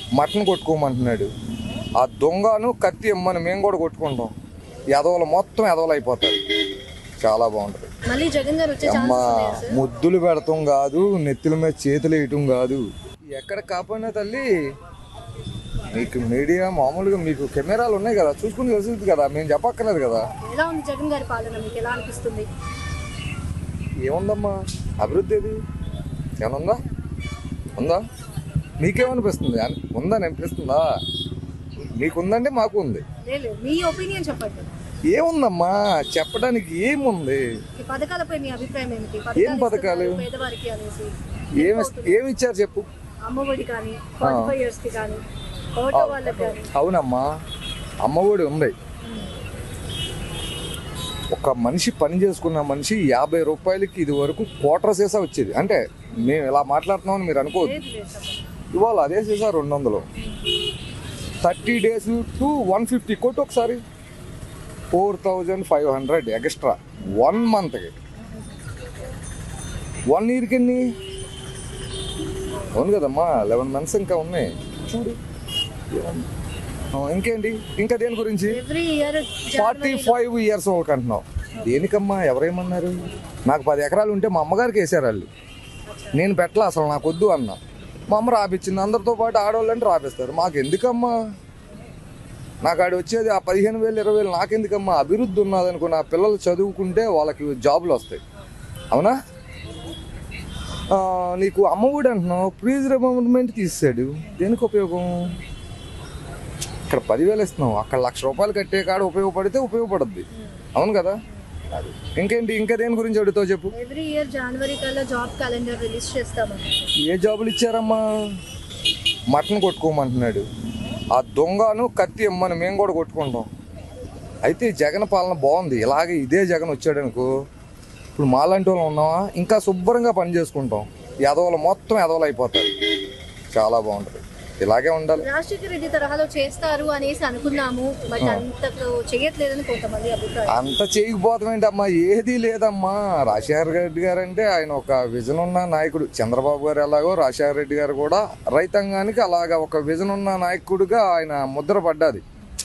Mutton కొట్టుకోమంటున్నాడు ఆ దొంగను కత్తి ఇమ్మని మేము కూడా కొట్టుకుంటాం ఎదవలు మొత్తం ఎదవలు అయిపోతారు చాలా బాగుంటుంది మళ్ళీ జగన్ గారు వచ్చే అమ్మ ఛాన్సెస్ ఉన్నాయా సార్ ముద్దులు పెడతాం కాదు నెత్తుల మీద చేతులు వేయటం కాదు ఎక్కడ కాపాడినా తల్లి మీకు మీడియా మామూలుగా మీకు కెమెరాలు ఉన్నాయి కదా చూసుకుని తెలుస్తుంది కదా మేము చెప్పక్కర్లేదు కదా ఎలా ఉంది జగన్ గారి పాలన మీకు ఎలా అనిపిస్తుంది ఏముందమ్మా అభివృద్ధి ఏది ఏమన్నా ఉందా మీకేమనిపిస్తుంది అన్- ఉందని అనిపిస్తుందా మీకుందంటే మాకు ఉంది లేదు మీ ఒపీనియన్ చెప్పండి ఏముందమ్మా చెప్పడానికి ఏముంది ఈ పథకాలపై మీ అభిప్రాయం ఏమిటి ఏం పథకాలు? ఇస్తున్నారు పేదవారికి అనేసి ఏమి ఏమి ఇచ్చారు చెప్పు అమ్మఒడి కానీ ఫార్టీ ఫైవ్ ఇయర్స్ కి కానీ ఆటో వాళ్ళకి కానీ అవునమ్మా అమ్మఒడి ఉంది ఒక మనిషి పని చేసుకున్న మనిషి యాభై రూపాయలకి ఇది వరకు కోట్ర సీసా వచ్చేది అంటే మేము ఇలా మాట్లాడుతున్నామని మీరు అనుకోవద్దు లేదు లేదు చెప్పండి ఇవాళ అదే సీసా రెండు వందలు thirty days to one fifty కొట్టు ఒకసారి four thousand five hundred extra one మంత్కి వన్ ఇయర్కి ఎన్ని అవును కదమ్మా లెవెన్ మంత్స్ ఇంకా ఉన్నాయి చూడు ఏముంది? ఆ, ఇంకేంటి ఇంకా దేని గురించి every year forty five years వాళ్ళకి అంటున్నావు దేనికమ్మా ఎవరేమన్నారు నాకు పది ఎకరాలు ఉంటే మా అమ్మగారికి వేసారు వాళ్ళు నేను పెట్టలే అసలు నాకు వద్దు అన్న మా అమ్మ రాపిచ్చింది అందరితో పాటు ఆడవాళ్ళు అంటే రాపిస్తారు మాకు ఎందుకమ్మా నాకు ఆడ వచ్చేది ఆ పదిహేను వేలు ఇరవై వేలు నాకెందుకమ్మా అభివృద్ధి ఉన్నదనుకో నా పిల్లలు చదువుకుంటే వాళ్ళకి జాబులు వస్తాయి అవునా ఆ, నీకు అమ్మఒడి అంటున్నావు ప్రీజ్ రిమెంబర్మెంట్ తీసాడు దేనికి ఉపయోగం ఇక్కడ పదివేలు ఇస్తున్నాం అక్కడ లక్ష రూపాయలు కట్టే కాడ ఉపయోగపడితే ఉపయోగపడుద్ది అవును కదా అది. ఇంకేంటి ఇంకా దేని గురించి అడుగుతావు చెప్పు ఎవ్రీ ఇయర్ జనవరి కల్లా జాబ్ క్యాలెండర్ రిలీజ్ చేస్తామని ఏ జాబులు ఇచ్చారమ్మా మటన్ కొట్టుకోమంటున్నాడు ఆ దొంగను కత్తి ఇమ్మని మేము కూడా కొట్టుకుంటాం అయితే ఈ జగన్ పాలన బాగుంది ఇలాగే ఇదే జగన్ వచ్చాడనుకో ఇప్పుడు మాలాంటి వాళ్ళు ఉన్నావా ఇంకా శుభ్రంగా పని చేసుకుంటాం ఎదవలు మొత్తం ఎదవలు అయిపోతారు చాలా బాగుంటుంది ఇలాగే ఉండాలి రాజశేఖర రెడ్డి తరహాలో చేస్తారు అనేసి అనుకున్నాము బట్ అంతకు చేయట్లేదని కొంతమంది అభిప్రాయం అంత చేయకపోతాం అమ్మా ఏది లేదమ్మా రాజశేఖర రెడ్డి గారు అంటే ఆయన ఒక విజన్ ఉన్న నాయకుడు చంద్రబాబు గారు ఎలాగో రాజశేఖర రెడ్డి గారు కూడా రైతాంగానికి అలాగా ఒక విజన్ ఉన్న నాయకుడిగా ఆయన ముద్ర పడ్డది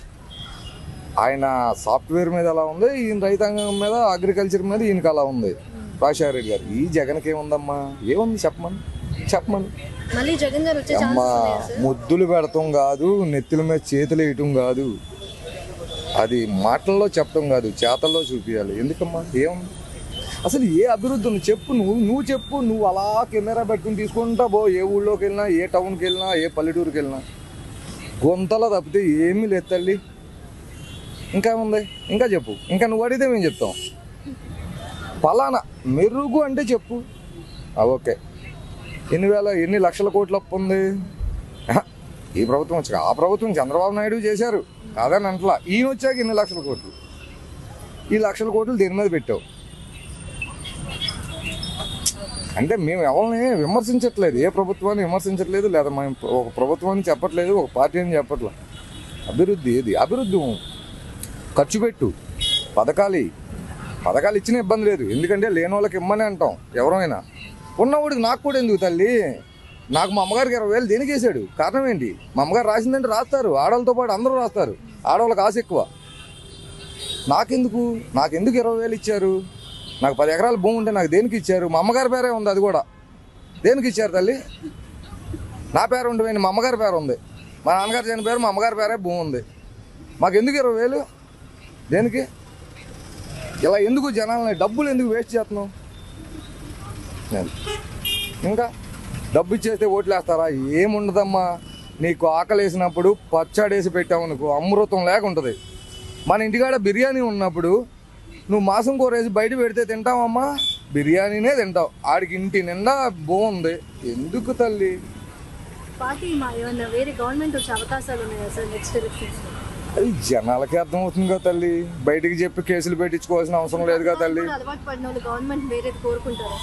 ఆయన సాఫ్ట్వేర్ మీద ఎలా ఉంది ఈయన రైతాంగం మీద అగ్రికల్చర్ మీద ఈయనకి అలా ఉంది రాజశేఖర రెడ్డి గారు ఈ జగన్కి ఏముందమ్మా ఏముంది చెప్పమని చెప్పమని మళ్ళీ జగన్ గారు వచ్చే అమ్మా ఛాన్సెస్ ఉన్నాయా సార్ ముద్దులు పెడతాం కాదు నెత్తుల మీద చేతులు వేయటం కాదు అది మాటల్లో చెప్పడం కాదు చేతల్లో చూపించాలి ఎందుకమ్మా ఏముంది అసలు ఏ అభివృద్ధి ఉంది చెప్పు నువ్వు నువ్వు చెప్పు నువ్వు అలా కెమెరా పెట్టుకుని తీసుకుంటా పో ఏ ఊళ్ళోకి వెళ్ళినా ఏ టౌన్కి వెళ్ళినా ఏ పల్లెటూరుకి వెళ్ళినా గొంతలో తప్పితే ఏమీ లేదు తల్లి ఇంకా ఉంది ఇంకా చెప్పు ఇంకా నువ్వు అడిగితే మేము చెప్తాం పలానా మెరుగు అంటే చెప్పు ఆ, ఓకే ఎన్ని వేల ఎన్ని లక్షల కోట్ల అప్పు ఉంది ఆహా, ఈ ప్రభుత్వం వచ్చాక ఆ ప్రభుత్వం చంద్రబాబు నాయుడు చేశారు కాదని అంటలా ఈయన వచ్చాక ఎన్ని లక్షల కోట్లు ఈ లక్షల కోట్లు దేని మీద పెట్టావు అంటే మేము ఎవరిని విమర్శించట్లేదు ఏ ప్రభుత్వాన్ని విమర్శించట్లేదు లేదా మేము ఒక ప్రభుత్వాన్ని చెప్పట్లేదు ఒక పార్టీ అని చెప్పట్లేదు అభివృద్ధి ఏది అభివృద్ధి ఖర్చు పెట్టు పథకాలు ఇయ్యి. పథకాలు ఇచ్చిన ఇబ్బంది లేదు ఎందుకంటే లేని వాళ్ళకి ఇమ్మని అంటాం ఎవరైనా ఉన్నవాడికి నాకు కూడా ఎందుకు తల్లి నాకు మా అమ్మగారికి ఇరవై వేలు దేనికి వేసాడు కారణం ఏంటి మా అమ్మగారు రాసిందంటే రాస్తారు ఆడవాళ్ళతో పాటు అందరూ రాస్తారు ఆడవాళ్ళకి ఆశ ఎక్కువ నాకెందుకు నాకెందుకు ఇరవై వేలు ఇచ్చారు నాకు పది ఎకరాల భూమి ఉంటే నాకు దేనికి ఇచ్చారు మా అమ్మగారి పేరే ఉంది అది కూడా దేనికి ఇచ్చారు తల్లి నా పేరు ఉండిపోయింది మా అమ్మగారి పేరు ఉంది మా నాన్నగారు చనిపోయారు మా అమ్మగారి పేరే భూమి ఉంది మాకు ఎందుకు ఇరవై వేలు దేనికి ఇలా ఎందుకు జనాలని డబ్బులు ఎందుకు వేస్ట్ చేస్తున్నావు నేను. ఇంకా డబ్బు ఇచ్చేస్తే ఓట్లు వేస్తారా ఏముండదమ్మా నీకు ఆకలి వేసినప్పుడు పచ్చడేసి పెట్టావు అనుకో అమృతం లేక ఉంటుంది మన ఇంటికాడ బిర్యానీ ఉన్నప్పుడు నువ్వు మాసం కూర వేసి బయట పెడితే తింటావమ్మా బిర్యానీనే తింటావు ఆడికి ఇంటి నిండా బాగుంది ఎందుకు తల్లి పార్టీ మా ఏమన్నా వేరే గవర్నమెంట్ వచ్చే అవకాశాలు ఉన్నాయా సార్ నెక్స్ట్ ఎలక్షన్స్ అది జనాలకి అర్థమవుతుంది కదా తల్లి బయటికి చెప్పి కేసులు పెట్టించుకోవాల్సిన అవసరం లేదు కదా తల్లి అలవాటు పడిన వాళ్ళు గవర్నమెంట్ వేరేది కోరుకుంటారా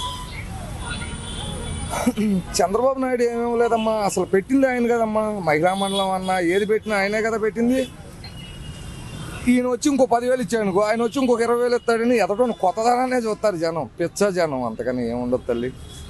సార్ చంద్రబాబు నాయుడు ఏమేమి లేదమ్మా అసలు పెట్టింది ఆయన కదమ్మా మహిళా మండలం అన్నా ఏది పెట్టినా ఆయనే కదా పెట్టింది ఈయన వచ్చి ఇంకో పదివేలు ఇచ్చాడు అనుకో ఆయన వచ్చి ఇంకొక ఇరవై వేలు ఇస్తాడని ఎదటోని కొత్తదనానే చూస్తారు జనం పిచ్చ జనం అంతకని ఏముండదు తల్లి